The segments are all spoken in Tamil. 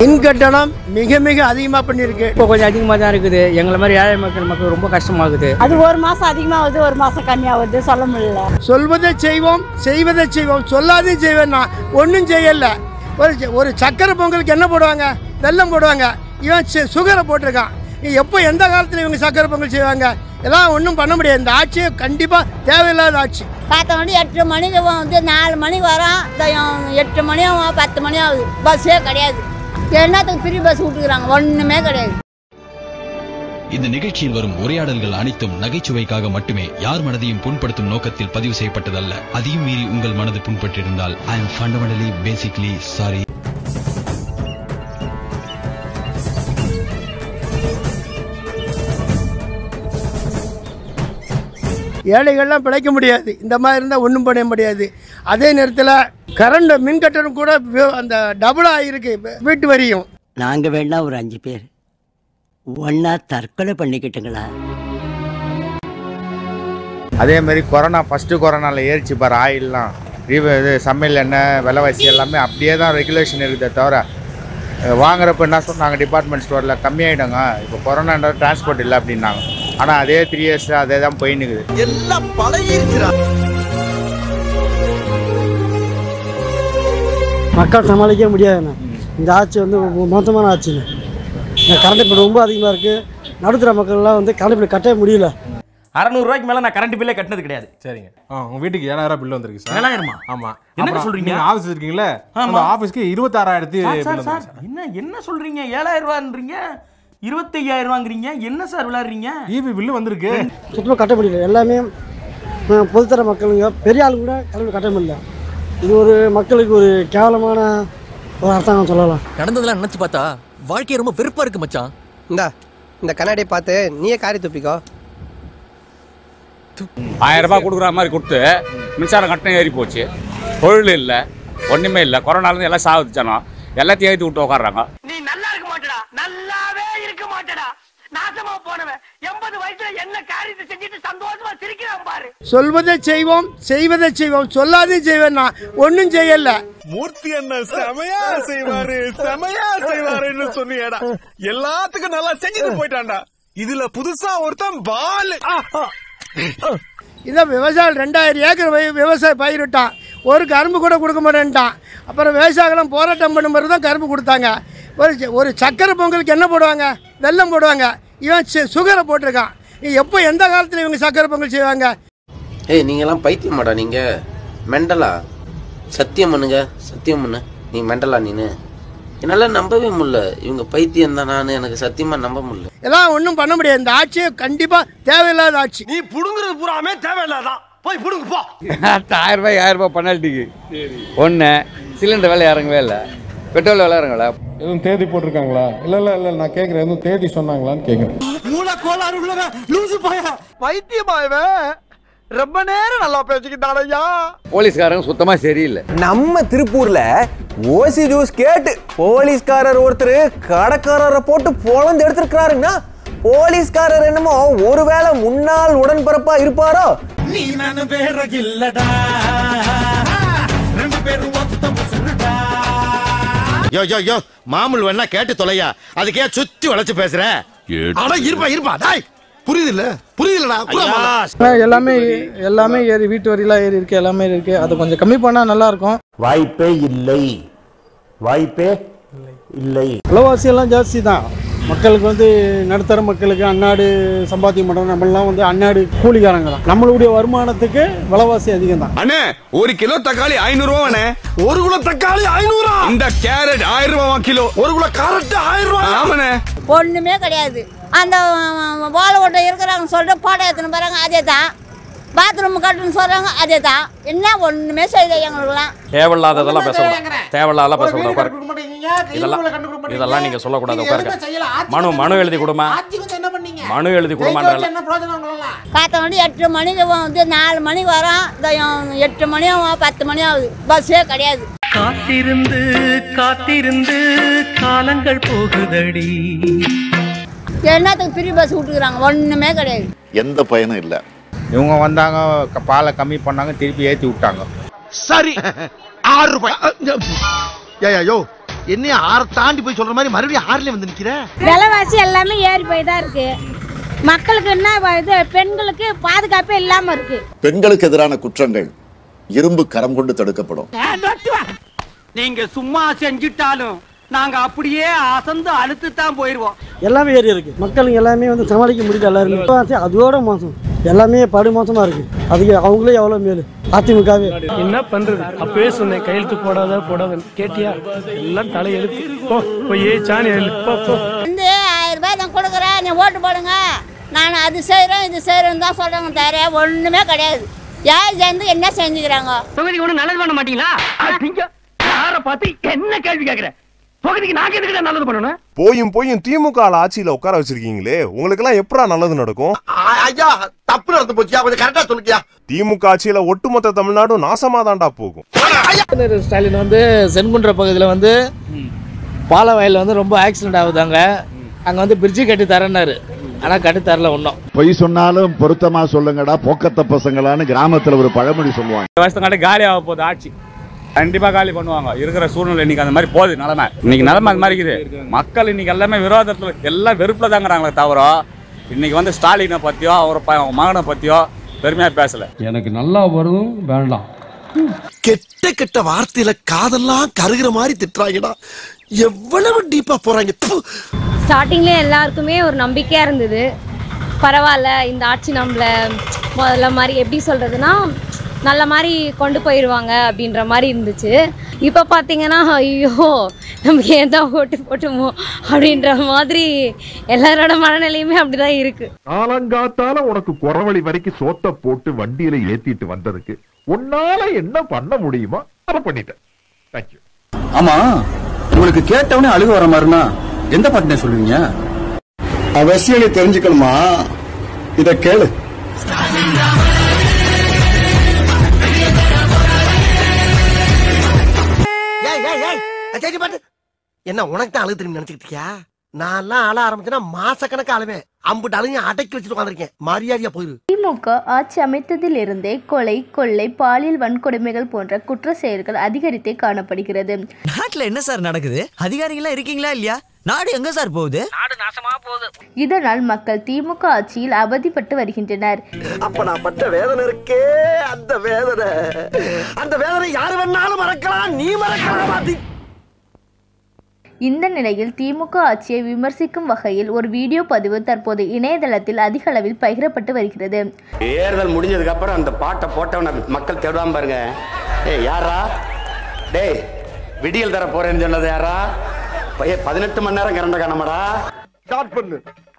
மின் கட்டணம் மிக மிக அதிகமாக பண்ணியிருக்கு இப்போ கொஞ்சம் அதிகமாக தான் இருக்குது எங்களை மாதிரி ஏழை மக்கள் மக்கள் ரொம்ப கஷ்டமாகுது அது ஒரு மாசம் அதிகமாகுது ஒரு மாசம் கம்மியாகுது சொல்ல முடியல சொல்வதை செய்வோம் செய்வதை செய்வோம் சொல்லாதே செய்வேன் நான் ஒன்றும் செய்யல ஒரு ச- ஒரு சக்கரை பொங்கலுக்கு என்ன போடுவாங்க வெல்லம் போடுவாங்க இவன் சு- சுகரை போட்டிருக்கான் இ- எப்போ எந்த காலத்தில் இவங்க சக்கரை பொங்கல் செய்வாங்க இதெல்லாம் ஒன்றும் பண்ண முடியாது இந்த ஆட்சி கண்டிப்பாக தேவையில்லாத ஆட்சி காத்தவண்டி எட்டு மணிக்கு வந்து நாலு மணிக்கு வரோம் இந்த எட்டு மணி ஆகும் பத்து மணி ஆகுது பஸ்ஸே கிடையாது என்னத்துக்கு ஃப்ரீ பஸ் விட்டுக்கிறாங்க ஒன்றுமே கிடையாது இந்த நிகழ்ச்சியில் வரும் உரையாடல்கள் அனைத்தும் நகைச்சுவைக்காக மட்டுமே யார் மனதையும் புண்படுத்தும் நோக்கத்தில் பதிவு செய்யப்பட்டதல்ல அதையும் மீறி உங்கள் மனது புண்பட்டிருந்தால் I am fundamentally basically sorry ஏழைகள்லாம் பிழைக்க முடியாது இந்த மாதிரி இருந்தால் ஒன்றும் பண்ண முடியாது அதே நேரத்தில் கரண்ட் மின் கட்டணம் கூட வி- அந்த டபுளாக ஆகிருக்கு வீட்டு வரியும் நாங்க வேணா ஒரு அஞ்சு பேர் ஒன்னா தற்கொலை பண்ணிக்கிட்டுங்களா அதே மாதிரி கொரோனா ஃபஸ்ட்டு கொரோனாவில் ஏறிச்சு பாரு ஆயில்லாம் ரீவ இது சமையல் எண்ணெய் விலைவாசி எல்லாமே அப்படியே தான் ரெகுலேஷன் இருக்குதே தவிர அஹ், வாங்குறப்ப என்ன சொன்னாங்க டிபார்ட்மெண்ட் ஸ்டோரில் கம்மியாயிடுங்க இப்போ கொரோனான்ற டிரான்ஸ்போர்ட் இல்லை அப்படின்னாங்க ஆனால் அதே த்ரீ இயர்ஸ் அதே தான் போயின்னுக்குது மக்கள் சமாளிக்க முடியாதுண்ணே இந்த ஆட்சி வந்து மொ- மோசமான ஆட்சிண்ணே இந்த கரண்ட் பில் ரொம்ப அதிகமாக இருக்குது நடுத்தர மக்கள்லாம் வந்து கரண்ட் பில் கட்டவே முடியல அறநூறுவாய்க்கு மேல நான் கரண்ட் பில்லே கட்டினது கிடையாது சரிங்க ஆ உங்க வீட்டுக்கு ஏழாயிரம் பில் வந்திருக்கு சார் ஏழாயிரமா ஆமா என்னங்க அப்புறம் சொல்றீங்க? நீங்க ஆபீஸ் இருக்கீங்களா ஆமா. அந்த ஆபீஸ்க்கு இருபத்தாறாயிரத்தி சார், பில் சார் வந்திருக்கு சார் என்ன என்ன சொல்றீங்க ஏழாயிரம் ரூபான்றீங்க இருபத்தையாயிரம் ரூபாங்கிறீங்க என்ன சார் விளையாடுறீங்க இபி பில்லு வந்திருக்கு சுத்தமாக கட்ட முடியல எல்லாமே அஹ், பொதுத்தர மக்களுங்க பெரிய ஆளு கூட கரண்ட் பில் கட்ட முடியல இது ஒரு மக்களுக்கு ஒரு கேவலமான ஒரு அரசாங்கம் சொல்லலாம் நடந்ததெல்லாம் நினைச்சு பார்த்தா வாழ்க்கை ரொம்ப வெறுப்பா இருக்கு மச்சான் இந்தா இந்த கண்ணாடியை பார்த்து நீயே காரி துப்பிக்கோ ஆயிரம் ரூபாய் கொடுக்குற மாதிரி கொடுத்து மின்சாரம் கட்டணம் ஏறி போச்சு தொழில் இல்லை ஒன்றுமே இல்லை கொரோனாலேருந்து எல்லாம் சாகுது ஜனம் எல்லாத்தையும் ஏற்றி விட்டு உட்காடுறாங்க நீ நல்லா இருக்க மாட்டடா நல்லாவே இருக்க மாட்டடா நாசமா போனவன் எண்பது வயசுல என்ன காரியத்தை செஞ்சுட்டு சந்தோஷமா சிரிக்கிறான் பாரு சொல்வதை செய்வோம் செய்வதை செய்வோம் சொல்லாதே செய்வேன் நான் ஒன்றும் செய்யல மூர்த்தி என்ன செமையா செய்வாரு செமையா செய்வாருன்னு சொன்னியடா எல்லாத்துக்கும் நல்லா செஞ்சுட்டு போயிட்டான்டா இதுல புதுசா ஒருத்தன் பால் இந்த விவசாயம் ரெண்டாயிரம் ஏக்கர் வி- விவசாய பயிரிட்டான் ஒரு கரும்பு கூட கொடுக்க மாட்டேன்ட்டான் அப்புறம் விவசாயிகளும் போராட்டம் பண்ணும் போது தான் கரும்பு கொடுத்தாங்க ஒரு ச- ஒரு சக்கரை பொங்கலுக்கு என்ன போடுவாங்க வெல்லம் போடுவாங்க இவன் சு- சுகரை போட்டிருக்கான் இ- எப்போ எந்த காலத்தில் இவங்க சக்கரை பொங்கல் செய்வாங்க ஏய் நீங்கெல்லாம் பைத்தியமாடா நீங்க மெண்டலா சத்தியம் பண்ணுங்க சத்தியம் பண்ணு நீ மெண்டலா நீனு என்னால நம்பவே முடியல இவங்க பைத்தியம் தான் நான் எனக்கு சத்தியமா நம்ப முடியல இதெல்லாம் ஒன்றும் பண்ண முடியாது இந்த ஆட்சி கண்டிப்பாக தேவையில்லாத ஆட்சி நீ புடுங்குறது பூராமே தேவையில்லாதான் போய் புடுங்க போ ஆயிரம் ரூபாய் ஆயிரம் ரூபாய் பெனால்ட்டிக்கு ஒன்று சிலிண்டர் விலை இறங்கவே இல்லை பெட்ரோல் விலை இறங்கல எதுவும் தேதி போட்டிருக்காங்களா இல்ல இல்ல இல்ல நான் கேக்குறேன் எதுவும் தேதி சொன்னாங்களான்னு கேக்குறேன் மூளை கோளாறு உள்ளவன் லூசு பையன் பைத்தியமா இவன் ரொம்ப நேரம் நல்லா பேசிக்கிட்டாடையா போலீஸ்காரங்க சுத்தமாக சரியில்லை நம்ம திருப்பூர்ல ஓசி ஜூஸ் கேட்டு போலீஸ்காரர் ஒருத்தர் கடைக்காரரை போட்டு பொழந்து எடுத்திருக்கிறாருன்னா போலீஸ்காரர் என்னமோ ஒருவேளை முன்னாள் உடன்பிறப்பா இருப்பாரோ நீ நானு வேற இல்லடா ரெண்டு பேரும் ஒத்த முசுடா யோ யோ யோ மாமூல் வேணா கேட்டு தொலையா அதுக்கே சுத்தி வளைச்சு பேசுற அட இருப்பா இருப்பா டாய் புரியுது இல்ல புரியுதுலடா எல்லாமே எல்லாமே ஏறி வீட்டு வரியெல்லாம் ஏறி இருக்கு எல்லாமே இருக்கு அதை கொஞ்சம் கம்மி பண்ணால் நல்லா இருக்கும் வாய்ப்பே இல்லை வாய்ப்பே இல்லை விலைவாசி எல்லாம் ஜாஸ்தி தான் மக்களுக்கு வந்து நடுத்தர மக்களுக்கு அன்னாடு சம்பாத்தியம் பண்ணுறோம் நம்மளாம் வந்து அன்னாடு கூலிக்காரங்க தான் நம்மளுடைய வருமானத்துக்கு விலைவாசி அதிகம் தான் அண்ணே ஒரு கிலோ தக்காளி ஐநூறு ரூபாண்ணே ஒரு கிலோ தக்காளி ஐநூறா இந்த கேரட் ஆயிரம் ரூபா கிலோ ஒரு கிலோ கேரட் ஆயிரம் ரூபா ஆமாண்ணே ஒன்றுமே கிடையாது அந்த ஓலை ஓட்டை இருக்கிறாங்க சொல்லிட்டு போட்டோ எடுத்துன்னு போகிறாங்க அதே தான் பாத்ரூம் கட்டுன்னு சொல்கிறாங்க அதே தான் என்ன ஒன்றுமே செய்யல எங்களுக்குலாம் தேவையில்லாததெல்லாம் பேசக்கூடாது தேவையில்லாதெல்லாம் பேசக்கூடாது உட்காரு இதெல்லாம் இதெல்லாம் நீங்க சொல்லக்கூடாது உட்காருங்க மனு மனு எழுதி கொடுமா மனு எழுதி கொடுமான்றல காத்தவண்டி எட்டு மணிக்கு வந்து நாலு மணிக்கு வரோம் இந்த எட்டு மணி ஆகும் பத்து மணி ஆகுது பஸ்ஸே கிடையாது காத்திருந்து காத்திருந்து காலங்கள் போகுதடி என்னத்துக்கு ஃப்ரீ பஸ் விட்டுக்கிறாங்க ஒன்றுமே கிடையாது எந்த பயனும் இல்லை இவங்க வந்தாங்க க- பாலை கம்மி பண்ணாங்க திருப்பி ஏற்றி விட்டாங்க சரி ஆறு ரூபாய் ஏயா யோ என்னைய ஆற தாண்டி போய் சொல்ற மாதிரி மறுபடியும் ஆறுல வந்து நிக்கிற விலைவாசி எல்லாமே ஏறி போய் தான் இருக்கு மக்களுக்கு என்ன இது பெண்களுக்கு பாதுகாப்பே இல்லாம இருக்கு பெண்களுக்கு எதிரான குற்றங்கள் இரும்பு கரம் கொண்டு தடுக்கப்படும் நீங்க சும்மா செஞ்சுட்டாலும் நாங்க அப்படியே அசந்து அழுத்து தான் போயிருவோம் எல்லாமே ஏறி இருக்கு மக்களுக்கு எல்லாமே வந்து சமாளிக்க முடியல எல்லாருமே இப்போ வந்து அதோட மோசம் எல்லாமே படு மோசமா இருக்கு அதுக்கு அவங்களே எவ்வளோ மேலு அதிமுகவே என்ன பண்றது அப்பவே சொன்னேன் கையெழுத்து போடாத போடாத கேட்டியா எல்லாம் தலையெழுத்து போ போய் சாணி அள்ளு. போ போ வந்து ஆயிரம் ரூபாய் நான் கொடுக்குறேன் நீ ஓட்டு போடுங்க நான் அது செய்கிறேன் இது செய்கிறேன்னு தான் சொல்கிறாங்க தவிர ஒன்றுமே கிடையாது யார் சேர்ந்து என்ன செஞ்சுக்கிறாங்க தொகுதிக்கு ஒண்ணு நல்லது பண்ண மாட்டீங்களா நீங்க யார பார்த்து என்ன கேள்வி கேக்குற தொகுதிக்கு நாங்க எதுக்கு நல்லது பண்ணணும் போயும் போயும் திமுக ஆள ஆட்சியில உட்கார வச்சிருக்கீங்களே உங்களுக்கு எல்லாம் எப்படா நல்லது நடக்கும் ஐயா தப்பு நடந்து போச்சியா கொஞ்சம் கரெக்டா சொல்லுக்கியா திமுக ஆட்சியில ஒட்டுமொத்த தமிழ்நாடும் நாசமா தான்டா போகும் ஸ்டாலின் வந்து சென்குன்ற பகுதியில் வந்து பாலவயலில் வந்து ரொம்ப ஆக்சிடென்ட் ஆகுதாங்க அங்கே வந்து பிரிட்ஜு கட்டி தரேன்னாரு ஆனால் கட்டி தரல ஒன்றும் பொய் சொன்னாலும் பொருத்தமா சொல்லுங்கடா போக்கத்த பசங்களான்னு கிராமத்துல ஒரு பழமொழி சொல்லுவாங்க வருஷத்துக்காட்டி காலி ஆக போகுது ஆட்சி கண்டிப்பா காலி பண்ணுவாங்க இருக்கிற சூழ்நிலை இன்னைக்கு அந்த மாதிரி போகுது நிலைமை இன்னைக்கு நிலைமை அந்த மாதிரி இருக்குது மக்கள் இன்னைக்கு எல்லாமே விரோதத்துல எல்லாம் வெறுப்புல தாங்கிறாங்களே தவிர இன்னைக்கு வந்து ஸ்டாலினை பத்தியோ அவர் ப- அவங்க மகனை பத்தியோ பெருமையா பேசல எனக்கு நல்லா வரும் வேண்டாம் கெட்ட கெட்ட வார்த்தையில காதெல்லாம் கருகிற மாதிரி திட்டுறாங்கடா எவ்வளவு டீப்பா போறாங்க ப்பு. ஸ்டார்டிங்லேயே எல்லாருக்குமே ஒரு நம்பிக்கையாக இருந்தது பரவாயில்ல இந்த ஆட்சி நம்மள முதல்ல மாதிரி எப்படி சொல்கிறதுனா நல்ல மாதிரி கொண்டு போயிடுவாங்க அப்படின்ற மாதிரி இருந்துச்சு இப்போ பார்த்தீங்கன்னா ஐயோ நமக்கு ஏன் தான் ஓட்டு போட்டுமோ அப்படின்ற மாதிரி எல்லாரோட மனநிலையுமே அப்படிதான் இருக்குது காலங்காத்தால உனக்கு குறவழி வரைக்கும் சோத்த போட்டு வண்டியில ஏத்திட்டு வந்ததுக்கு உன்னால என்ன பண்ண முடியுமோ அதை பண்ணிட்டேன் தேங்க்யூ ஆமா உங்களுக்கு கேட்டவனே அழுக வர மாதிரினா எந்த பாட்டுனே சொல்லுவீங்க அவசியம் நீ தெரிஞ்சுக்கணுமா இத கேளு ஏய் ஏய் ஏய் சரி பாட்டு என்ன உனக்கு தான் அழுகு திரும்பி நினைச்சுக்கிட்டு இருக்கியா நான்லாம் அழ ஆரம்பிச்சேன்னா மாசக்கணக்கா அழுவேன் அம்புட்டு அழுகையும் அடக்கி வச்சுட்டு உட்காந்துருக்கேன் மரியாதையா போயிரு திமுக ஆட்சி அமைத்ததிலிருந்தே கொலை கொள்ளை பாலியல் வன்கொடுமைகள் போன்ற குற்ற செயல்கள் அதிகரித்தே காணப்படுகிறது நாட்டுல என்ன சார் நடக்குது அதிகாரிகளா இருக்கீங்களா இல்லையா நாடு எங்க சார் போகுது நாடு நாசமா போகுது இதனால் மக்கள் திமுக ஆட்சியில் அவதிப்பட்டு வருகின்றனர் அப்ப நான் பட்ட வேதனை இருக்கே அந்த வேதனை அந்த வேதனை யாரு வேணாலும் மறக்கலாம் நீ மறக்கலாம் அது இந்த நிலையில் திமுக ஆட்சியை விமர்சிக்கும் வகையில் ஒரு வீடியோ பதிவு தற்போது இணையதளத்தில் அதிக அளவில் பகிரப்பட்டு வருகிறது தேர்தல் முடிஞ்சதுக்கு அப்புறம் அந்த பாட்டை போட்டவன மக்கள் தேடுவாம பாருங்க ஏய் யாரா டேய் விடியல் தர போறேன்னு சொன்னது யாரா பையன் பதினெட்டு மணி நேரம் கரண்ட காணமாடா ஸ்டார்ட் பண்ணு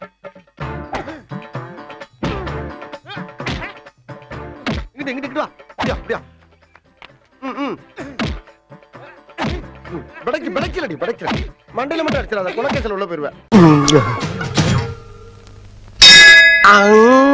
இங்கிட்டு இங்கிட்டு இங்கிட்டு வா அப்படியா அப்படியா ம் ம் ம், பிடைக்கு பிடைக்கலடி பிடைக்கல மண்டையில மட்டும் அடிச்சிடாத குலக்கேசல் உள்ள போயிருவேன்